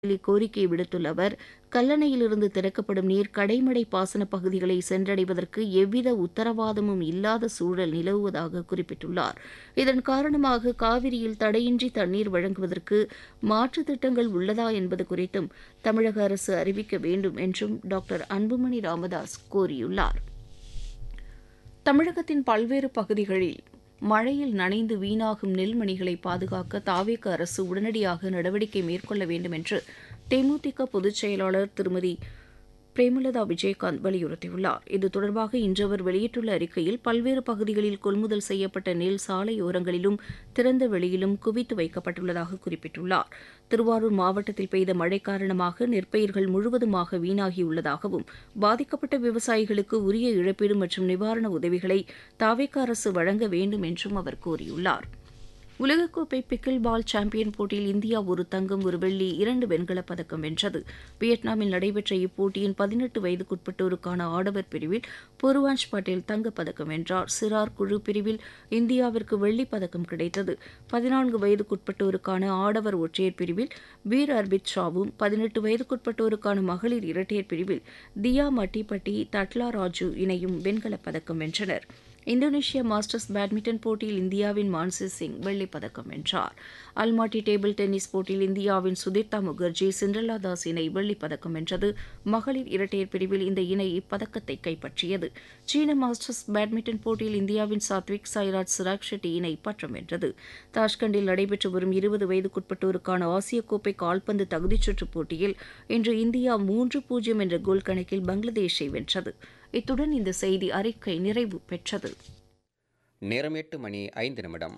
கோரிக்கை விடுத்துள்ள அவர் கல்லணையிலிருந்து திறக்கப்படும் நீர் கடைமடை பாசன பகுதிகளை சென்றடைவதற்கு எவ்வித உத்தரவாதமும் இல்லாத சூழல் நிலவுவதாக குறிப்பிட்டுள்ளார் இதன் காரணமாக காவிரியில் தடையின்றி தண்ணீர் வழங்குவதற்கு மாற்றுத் திட்டங்கள் உள்ளதா என்பது குறித்தும் தமிழக அரசு அறிவிக்க வேண்டும் என்றும் டாக்டர் அன்புமணி ராமதாஸ் கோரியுள்ளார் தமிழகத்தின் பல்வேறு பகுதிகளில் மழையில் நனைந்து வீணாகும் நெல்மணிகளை பாதுகாக்க தாவேக அரசு உடனடியாக நடவடிக்கை மேற்கொள்ள வேண்டும் என்று தேமுதிக பொதுச் செயலாளர் திருமதி பிரேமலதா விஜயகாந்த் வலியுறுத்தியுள்ளார் இது தொடர்பாக இன்று அவர் வெளியிட்டுள்ள அறிக்கையில் பல்வேறு பகுதிகளில் கொள்முதல் செய்யப்பட்ட நெல் சாலையோரங்களிலும் திறந்த வெளியிலும் குவித்து வைக்கப்பட்டுள்ளதாக குறிப்பிட்டுள்ளார் திருவாரூர் மாவட்டத்தில் பெய்த மழை காரணமாக நெற்பயிர்கள் முழுவதுமாக வீணாகியுள்ளதாகவும் பாதிக்கப்பட்ட விவசாயிகளுக்கு உரிய இழப்பீடு மற்றும் நிவாரண உதவிகளை தாவேக அரசு வழங்க வேண்டும் என்றும் அவர் கூறியுள்ளார் உலகக்கோப்பை பிக்கில் பால் சாம்பியன் போட்டியில் இந்தியா ஒரு தங்கம் ஒரு வெள்ளி இரண்டு வெண்கலப் பதக்கம் வென்றது வியட்நாமில் நடைபெற்ற இப்போட்டியின் பதினெட்டு வயதுக்குட்பட்டோருக்கான ஆடவர் பிரிவில் பூர்வாஞ்ச் பட்டேல் தங்கப்பதக்கம் வென்றார் சிறார் குழு பிரிவில் இந்தியாவிற்கு வெள்ளிப் பதக்கம் கிடைத்தது பதினான்கு வயதுக்குட்பட்டோருக்கான ஆடவர் ஒற்றையர் பிரிவில் வீர் அர்பித் ஷாவும் பதினெட்டு வயதுக்குட்பட்டோருக்கான மகளிர் இரட்டையர் பிரிவில் தியா மட்டிப்பட்டி தட்லா ராஜு இணையும் வெண்கலப் பதக்கம் வென்றனர் இந்தோனேஷியா மாஸ்டர்ஸ் பேட்மிண்டன் போட்டியில் இந்தியாவின் மான்சி சிங் வெள்ளிப் பதக்கம் வென்றார் அல்மாட்டி டேபிள் டென்னிஸ் போட்டியில் இந்தியாவின் சுதீர்த்தா முகர்ஜி சிண்ட்ரலா தாஸ் இணை வெள்ளிப் பதக்கம் வென்றது மகளிர் இரட்டையர் பிரிவில் இந்த இணை இப்பதக்கத்தை கைப்பற்றியது சீன மாஸ்டர்ஸ் பேட்மிண்டன் போட்டியில் இந்தியாவின் சாத்விக் சாய்ராஜ் சிராக் ஷெட்டி இணை பட்டம் வென்றது தாஷ்கண்டில் நடைபெற்று வரும் இருபது வயதுக்குட்பட்டோருக்கான ஆசிய கோப்பை கால்பந்து தகுதிச்சுற்று போட்டியில் இன்று இந்தியா மூன்று பூஜ்ஜியம் என்ற கோல் கணக்கில் பங்களாதேஷை வென்றது இத்துடன் இந்த செய்தி அறிக்கை நிறைவு பெற்றது நேரம் எட்டு மணி ஐந்து நிமிடம்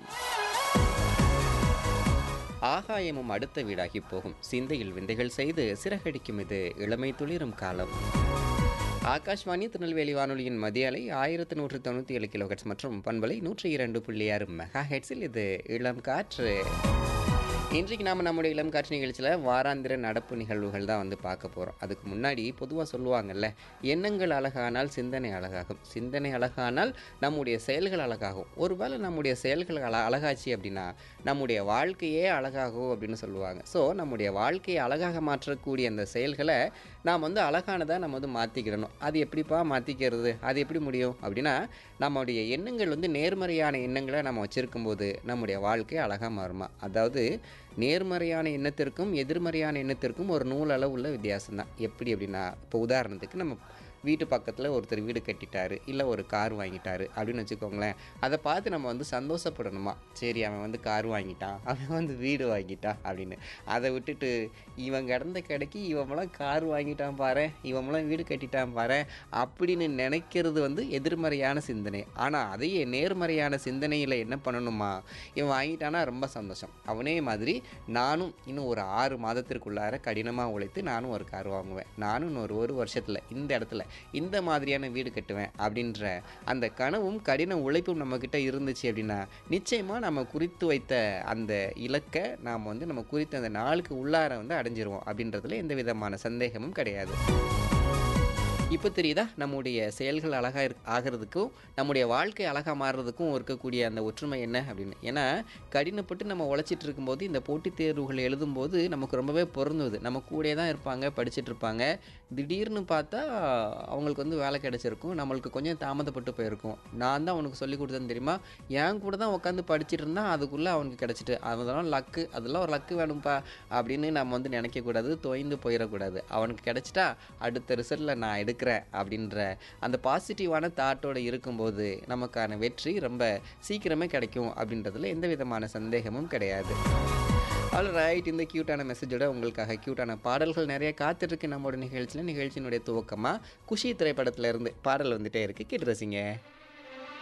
ஆகாயமும் அடுத்த வீடாகி போகும் சிந்தையில் விந்தைகள் செய்து சிறகடிக்கும் இது இளமை துளிரும் காலம் ஆகாஷ்வாணி திருநெல்வேலி வானொலியின் மதிய அலை ஆயிரத்து நூற்று தொண்ணூற்றி ஏழு கிலோஹெட்ஸ் மற்றும் பண்பலை நூற்றி இரண்டு புள்ளி ஆறு மெகா ஹெட்ஸில் இது இளம் காற்று இன்றைக்கு நாம் நம்முடைய இளம் காட்சி நிகழ்ச்சியில் வாராந்திர நடப்பு நிகழ்வுகள் தான் வந்து பார்க்க போகிறோம் அதுக்கு முன்னாடி பொதுவாக சொல்லுவாங்கல்ல எண்ணங்கள் அழகானால் சிந்தனை அழகாகும் சிந்தனை அழகானால் நம்முடைய செயல்கள் அழகாகும் ஒருவேளை நம்முடைய செயல்கள் அழ அழகாச்சு அப்படின்னா நம்முடைய வாழ்க்கையே அழகாகும் அப்படின்னு சொல்லுவாங்க ஸோ நம்முடைய வாழ்க்கையை அழகாக மாற்றக்கூடிய அந்த செயல்களை நாம் வந்து அழகானதாக நம்ம வந்து மாற்றிக்கிடணும் அது எப்படிப்பா மாற்றிக்கிறது அது எப்படி முடியும் அப்படின்னா நம்முடைய எண்ணங்கள் வந்து நேர்மறையான எண்ணங்களை நம்ம வச்சுருக்கும்போது நம்முடைய வாழ்க்கை அழகாக மாறுமா அதாவது நேர்மறையான எண்ணத்திற்கும் எதிர்மறையான எண்ணத்திற்கும் ஒரு நூலளவு உள்ள வித்தியாசம் தான் எப்படி அப்படின்னா இப்போ உதாரணத்துக்கு நம்ம வீட்டு பக்கத்தில் ஒருத்தர் வீடு கட்டிட்டாரு இல்லை ஒரு கார் வாங்கிட்டாரு அப்படின்னு வச்சுக்கோங்களேன் அதை பார்த்து நம்ம வந்து சந்தோஷப்படணுமா சரி அவன் வந்து கார் வாங்கிட்டான் அவன் வந்து வீடு வாங்கிட்டான் அப்படின்னு அதை விட்டுட்டு இவன் கிடந்த கடைக்கு இவமெல்லாம் கார் வாங்கிட்டான் பாரு இவமெல்லாம் வீடு கட்டிட்டான் பாரு அப்படின்னு நினைக்கிறது வந்து எதிர்மறையான சிந்தனை ஆனால் அதையே நேர்மறையான சிந்தனையில் என்ன பண்ணணுமா இவன் வாங்கிட்டானா ரொம்ப சந்தோஷம் அவனே மாதிரி நானும் இன்னும் ஒரு ஆறு மாதத்திற்குள்ளார கடினமாக உழைத்து நானும் ஒரு கார் வாங்குவேன் நானும் இன்னொரு ஒரு வருஷத்தில் இந்த இடத்துல இந்த மாதிரியான வீடு கட்டுவேன் அப்படின்ற அந்த கனவும் கடின உழைப்பும் நம்மக்கிட்ட இருந்துச்சு அப்படின்னா நிச்சயமாக நம்ம குறித்து வைத்த அந்த இலக்கை நாம் வந்து நம்ம குறித்த அந்த நாளுக்கு உள்ளார வந்து அடைஞ்சிருவோம் அப்படின்றதுல எந்த விதமான சந்தேகமும் கிடையாது இப்போ தெரியுதா நம்முடைய செயல்கள் அழகாக இரு ஆகிறதுக்கும் நம்முடைய வாழ்க்கை அழகாக மாறுறதுக்கும் இருக்கக்கூடிய அந்த ஒற்றுமை என்ன அப்படின்னு ஏன்னா கடினப்பட்டு நம்ம உழைச்சிட்டு இருக்கும்போது இந்த போட்டித் தேர்வுகள் எழுதும்போது நமக்கு ரொம்பவே பொருந்துவது நம்ம கூடயே தான் இருப்பாங்க படிச்சுட்டு இருப்பாங்க திடீர்னு பார்த்தா அவங்களுக்கு வந்து வேலை கிடைச்சிருக்கும் நம்மளுக்கு கொஞ்சம் தாமதப்பட்டு போயிருக்கும் நான் தான் அவனுக்கு சொல்லி கொடுத்தேன்னு தெரியுமா என் கூட தான் உட்காந்து படிச்சுட்டு இருந்தான் அதுக்குள்ளே அவனுக்கு கிடச்சிட்டு அதெல்லாம் லக்கு அதெல்லாம் ஒரு லக்கு வேணும்ப்பா அப்படின்னு நம்ம வந்து நினைக்கக்கூடாது தொய்ந்து போயிடக்கூடாது அவனுக்கு கிடச்சிட்டா அடுத்த ரிசல்ட்டில் நான் எடுக்கிறேன் அப்படின்ற அந்த பாசிட்டிவான தாட்டோடு இருக்கும்போது நமக்கான வெற்றி ரொம்ப சீக்கிரமே கிடைக்கும் அப்படின்றதுல எந்த விதமான சந்தேகமும் கிடையாது ஆல் ரைட் இந்த க்யூட்டான மெசேஜோட உங்களுக்காக க்யூட்டான பாடல்கள் நிறைய காத்துட்ருக்கு நம்மளோட நிகழ்ச்சியில் நிகழ்ச்சியினுடைய துவக்கமாக குஷி திரைப்படத்துல இருந்து பாடல் வந்துட்டே இருக்கு கேட்டு ரசிங்க